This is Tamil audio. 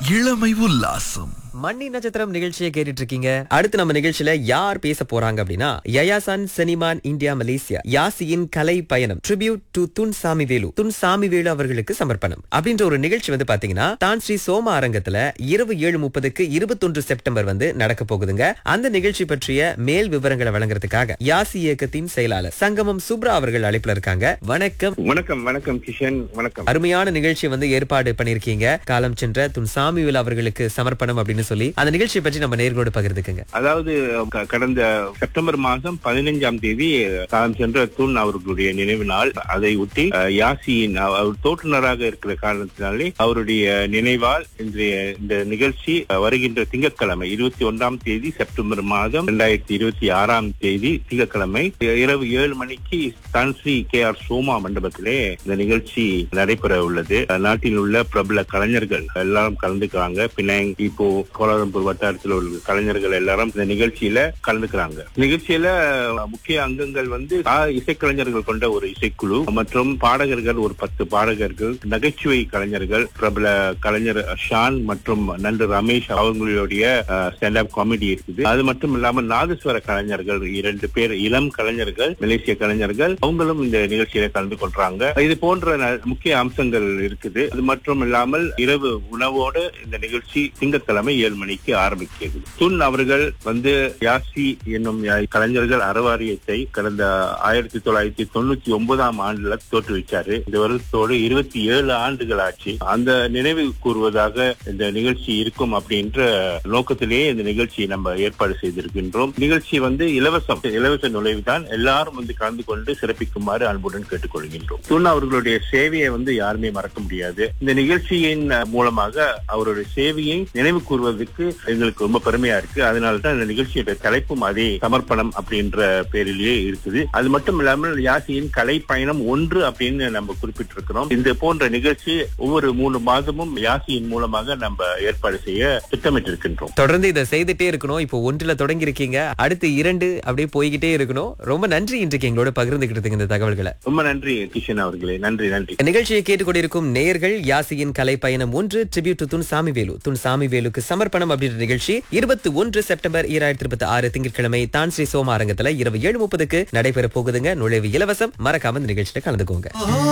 இளமை உல்லாசம் மண்ணி நட்சத்திரம் நிகழ்ச்சியை கேட்டுட்டு இருக்கீங்க அடுத்து நம்ம நிகழ்ச்சியில யார் பேச போறாங்க அப்படின்னா யயாசான் செனிமான் இந்தியா மலேசியா யாசியின் கலை பயணம் tribute to Tun Samivelu Tun Samivelu அவர்களுக்கு சமர்ப்பணம் அப்படின்ற ஒரு நிகழ்ச்சி வந்து பாத்தீங்கன்னா தான் ஸ்ரீ சோம அரங்கத்துல இரவு ஏழு முப்பதுக்கு இருபத்தொன்று செப்டம்பர் வந்து நடக்க போகுதுங்க அந்த நிகழ்ச்சி பற்றிய மேல் விவரங்களை வழங்குறதுக்காக யாசி இயக்கத்தின் செயலாளர் சங்கமம் சுப்ரா அவர்கள் அழைப்புல இருக்காங்க வணக்கம் வணக்கம் வணக்கம் கிஷன் வணக்கம் அருமையான நிகழ்ச்சி வந்து ஏற்பாடு பண்ணிருக்கீங்க காலம் சென்ற துன் சாமிவேல் அவர்களுக்கு சமர்ப்பணம் அப்படின்னு சொல்லி அந்த நிகழ்ச்சியை பற்றி நம்ம நேர்களோடு பகிர்ந்துக்குங்க அதாவது க- கடந்த செப்டம்பர் மாதம் பதினைஞ்சாம் தேதி காலம் சென்ற தூண் அவர்களுடைய நினைவு நாள் அதை ஒட்டி அஹ், யாசியின் அவ- அவர் தோற்றுநராக இருக்கிற காரணத்தினாலே அவருடைய நினைவால் இன்றைய இந்த நிகழ்ச்சி அஹ், வருகின்ற திங்கட்கிழமை இருபத்தி ஒன்றாம் தேதி செப்டம்பர் மாதம் இரண்டாயிரத்தி இருபத்தி ஆறாம் தேதி திங்கட்கிழமை இரவு ஏழு மணிக்கு தான்ஸ்ரீ கே ஆர் சோமா மண்டபத்திலே இந்த நிகழ்ச்சி நடைபெற உள்ளது அஹ், நாட்டில் உள்ள பிரபல கலைஞர்கள் எல்லாரும் கலந்துக்கிறாங்க பினாங் இப்போ கோலாலம்பூர் வட்டாரத்தில் உள்ள கலைஞர்கள் எல்லாரும் இந்த நிகழ்ச்சியில கலந்துக்கிறாங்க நிகழ்ச்சியில அஹ், முக்கிய அங்கங்கள் வந்து ஆ- இசைக்கலைஞர்கள் கொண்ட ஒரு இசைக்குழு மற்றும் பாடகர்கள் ஒரு பத்து பாடகர்கள் நகைச்சுவை கலைஞர்கள் பிரபல கலைஞர் ஷான் மற்றும் நண்டு ரமேஷ் அவங்களுடைய ஸ்டாண்ட் அப் காமெடி இருக்குது அது மட்டும் இல்லாம நாதஸ்வர கலைஞர்கள் இரண்டு பேர் இளம் கலைஞர்கள் மலேசிய கலைஞர்கள் அவங்களும் இந்த நிகழ்ச்சியில கலந்து கொள்றாங்க இது போன்ற ந- முக்கிய அம்சங்கள் இருக்குது அது மட்டும் இல்லாமல் இரவு உணவோடு இந்த நிகழ்ச்சி திங்கட்கிழமை ஏழு மணிக்கு ஆரம்பிக்கிறது துன் அவர்கள் வந்து யாசி என்னும் யா- கலைஞர்கள் அறவாரியத்தை கடந்த ஆயிரத்தி தொள்ளாயிரத்தி தொண்ணூத்தி ஒன்பதாம் ஆண்டுல தோற்றுவிச்சாரு இந்த வருடத்தோடு இருபத்தி ஏழு ஆண்டுகள் ஆச்சு அந்த நினைவு கூறுவதாக இந்த நிகழ்ச்சி இருக்கும் அப்படின்ற நோக்கத்திலேயே இந்த நிகழ்ச்சியை நம்ம ஏற்பாடு செய்திருக்கின்றோம் நிகழ்ச்சி வந்து இலவசம் இலவச நுழைவு தான் எல்லாரும் வந்து கலந்து கொண்டு சிறப்பிக்குமாறு அன்புடன் கேட்டுக்கொள்கின்றோம் துன் அவர்களுடைய சேவையை வந்து யாருமே மறக்க முடியாது இந்த நிகழ்ச்சியின் அஹ், மூலமாக அவருடைய சேவையை நினைவு கூறுவதற்கு எங்களுக்கு ரொம்ப பெருமையா இருக்கு அதனால தான் இந்த நிகழ்ச்சியோட தலைப்பும் அதே சமர்ப்பணம் அப்படின்ற பேரிலேயே இருக்குது அது மட்டும் இல்லாமல் யாசியின் கலை பயணம் ஒன்று அப்படின்னு நம்ம குறிப்பிட்டிருக்கிறோம் இந்த போன்ற நிகழ்ச்சி ஒவ்வொரு மூணு மாதமும் யாசியின் மூலமாக நம்ம ஏற்பாடு செய்ய திட்டமிட்டிருக்கின்றோம் தொடர்ந்து இதை செய்துட்டே இருக்கணும் இப்போ ஒன்றுல தொடங்கி இருக்கீங்க அடுத்து இரண்டு அப்படியே போய்கிட்டே இருக்கணும் ரொம்ப நன்றி இன்றைக்கு எங்களோட பகிர்ந்துக்கிட்டதுங்க இந்த தகவல்களை ரொம்ப நன்றி கிஷன் அவர்களே நன்றி நன்றி நிகழ்ச்சியை கேட்டுக்கொண்டிருக்கும் நேயர்கள் யாசியின் கலை பயணம் ஒன்று tribute to Tun Samivelu Tun சாமிவேலுக்கு சமர்ப்பணம் அப்படின்ற நிகழ்ச்சி இருபத்தி ஒன்று செப்டம்பர் இரண்டாயிரத்தி இருபத்தி ஆறு திங்கட்கிழமை தான் ஸ்ரீ சோம அரங்கத்துல இரவு ஏழு முப்பதுக்கு நடைபெற போகுதுங்க நுழைவு இலவசம் மறக்காம இந்த நிகழ்ச்சியில கலந்துக்கோங்க